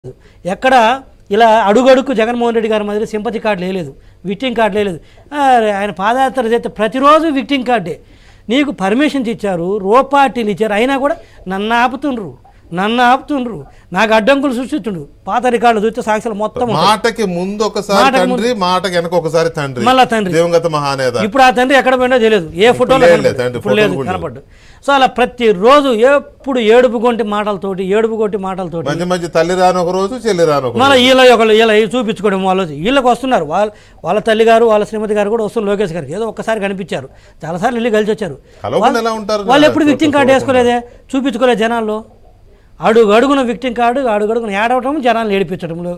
ఎక్కడ ఇలా అడుగడుకు జగన్మోహన్ రెడ్డి గారి మాదిరి సింపతి కార్డు లేదు విక్టింగ్ కార్డు లేదు ఆ, ఆయన పాదయాత్ర చేస్తే ప్రతిరోజు విక్టింగ్ కార్డే నీకు పర్మిషన్స్ ఇచ్చారు రోపార్టీలు ఇచ్చారు అయినా కూడా నన్ను ఆపుతుండ్రు నన్ను ఆపుతుండ్రు నాకు అడ్డంకులు సృష్టిస్తుండ్రు పాత రికార్డులు చూస్తే సాక్షులు మొత్తం ఉంటాయి. మాటకి ముందు ఒకసారి మాటకి ముందు- తండ్రి మాటకి వెనక ఒకసారి తండ్రి మళ్ళా తండ్రి. దివంగత మహానేత ఇప్పుడు ఆ తండ్రి ఎక్కడ పోయినా తెలియదు ఏ ఫోటోలో లేదు, కనపడ్డు. తండ్రి ఇప్పుడు లేదు ఫోటోలు కూడా కనపడ్డు సో అలా ప్రతిరోజు ఎప్పుడు ఏడుపు కొంటి మాటలతోటి ఏడుపు కొట్టి మాటలతోటి మధ్య మధ్య తల్లి రాని ఒక రోజు చెల్లి రాని ఒక మళ్ళీ రోజు వీళ్ళ ఒకళ్ళు వీళ్ళ ఇవి చూపించుకోవడం వాళ్ళు వీళ్ళకి వస్తున్నారు వాళ్ళ వాళ్ళ తల్లి గారు వాళ్ళ శ్రీమతి గారు కూడా వస్తున్నారు లోకేష్ గారికి ఏదో ఒక్కసారి కనిపించారు చాలాసార్లు వెళ్ళి కలిసి వచ్చారు కలవకుండా వాళ్ళు- ఎలా ఉంటారు వాళ్ళు నా ఎప్పుడు చోట విక్టింగ్ కార్డు చూడకుండా. వేసుకోలేదే చూపించుకోలేదు జనాల్లో అడుగు అడుగున విక్టింగ్ కార్డు అడుగు అడుగున ఏడవటం జనాలు ఏడిపించడంలో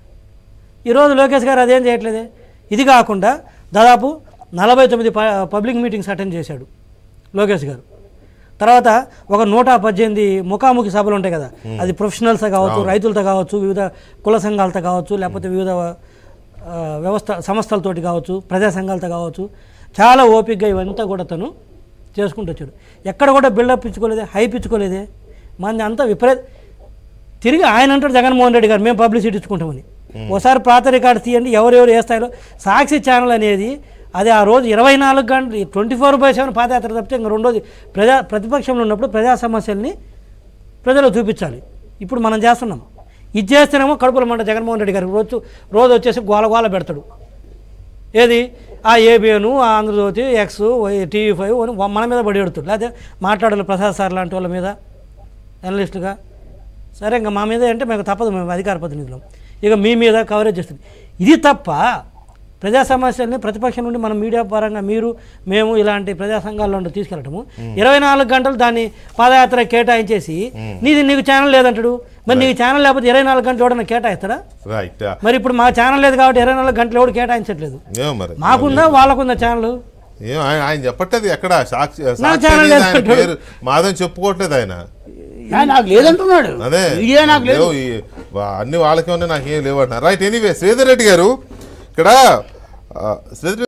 ఈరోజు లోకేష్ గారు అదేం చేయట్లేదే ఇది కాకుండా దాదాపు నలభై తొమ్మిది ప- పబ్లిక్ మీటింగ్స్ అటెండ్ చేశాడు లోకేష్ గారు తర్వాత ఒక నూట పద్దెనిమిది ముఖాముఖి సభలు ఉంటాయి కదా అది ప్రొఫెషనల్స్ కావచ్చు రైతులతో కావచ్చు వివిధ కుల సంఘాలతో కావచ్చు లేకపోతే వివిధ ఆ, వ్యవస్థ సంస్థలతోటి కావచ్చు ప్రజా సంఘాలతో కావచ్చు చాలా ఓపికగా ఇవంతా కూడా తను చేసుకుంటూ వచ్చాడు ఎక్కడ కూడా బిల్డప్ ఇచ్చుకోలేదే హైప్ ఇచ్చుకోలేదే మంది అంతా విపరీత తిరిగి ఆయన అంటాడు జగన్మోహన్ రెడ్డి గారు మేము పబ్లిసిటీ ఇచ్చుకుంటామని ఒకసారి పాత రికార్డు తీయండి ఎవరెవరు ఏ స్థాయిలో సాక్షి ఛానల్ అనేది అది ఆ రోజు ఇరవై నాలుగు గంటలు twenty four by seven padayatra తప్పితే ఇంకా రెండోది ప్రజా ప్రతిపక్షంలో ఉన్నప్పుడు ప్రజా సమస్యల్ని ప్రజలు చూపించాలి ఇప్పుడు మనం చేస్తున్నాం ఇది చేస్తేనేమో కడుపుల మంట జగన్మోహన్ రెడ్డి గారికి రోజు రోజు వచ్చేసి గోల గోల పెడతాడు ఏది ఆ ఏబిఎన్ ఆ ఆంధ్రజ్యోతి ఎక్స్ టీవీ ఫైవ్ అని మన మీద పడి పెడుతుంది లేకపోతే మాట్లాడాలి ప్రసాద్ సార్ లాంటి వాళ్ళ మీద అనలిస్టుగా సరే ఇంకా మా మీద అంటే మేము తప్పదు మేము అధికార ప్రతినిధులం ఇక మీ మీద కవరేజ్ చేస్తుంది ఇది తప్ప ప్రజా సమస్యల్ని ప్రతిపక్షం నుండి మనం మీడియా పరంగా మీరు మేము ఇలాంటి ప్రజా సంఘాల్లో నుండి తీసుకెళ్ళటము ఇరవై నాలుగు గంటలు దాన్ని పాదయాత్ర కేటాయించేసి నీది నీకు ఛానల్ లేదంటాడు మరి నీకు ఛానల్ లేకపోతే ఇరవై నాలుగు గంటలు ఎవడన్నా కేటాయిస్తాడా రైట్ మరి ఇప్పుడు మా ఛానల్ లేదు కాబట్టి ఇరవై నాలుగు గంటలు ఎవడు కేటాయించట్లేదు ఏమో మరి మాకుందా వాళ్ళకుందా ఛానల్ ఏం ఆయన ఆయన చెప్పట్లేదు ఎక్కడ సాక్షి సాక్షి ఛానల్ అనేది లేదు ఆయన అంటాడు. పేరు మాదని చెప్పుకోవట్లేదు ఆయన ఆయన నాకు లేదంటున్నాడు అదే మీడియా నాకు లేదు లేవు, ఈ- వా- అన్ని వాళ్ళకే ఉన్నాయి నాకేం లేవు అంటున్నారు రైట్ ఎనీవే శ్రీధర్ రెడ్డి గారు ఇక్కడ ఆ, శ్రీధర్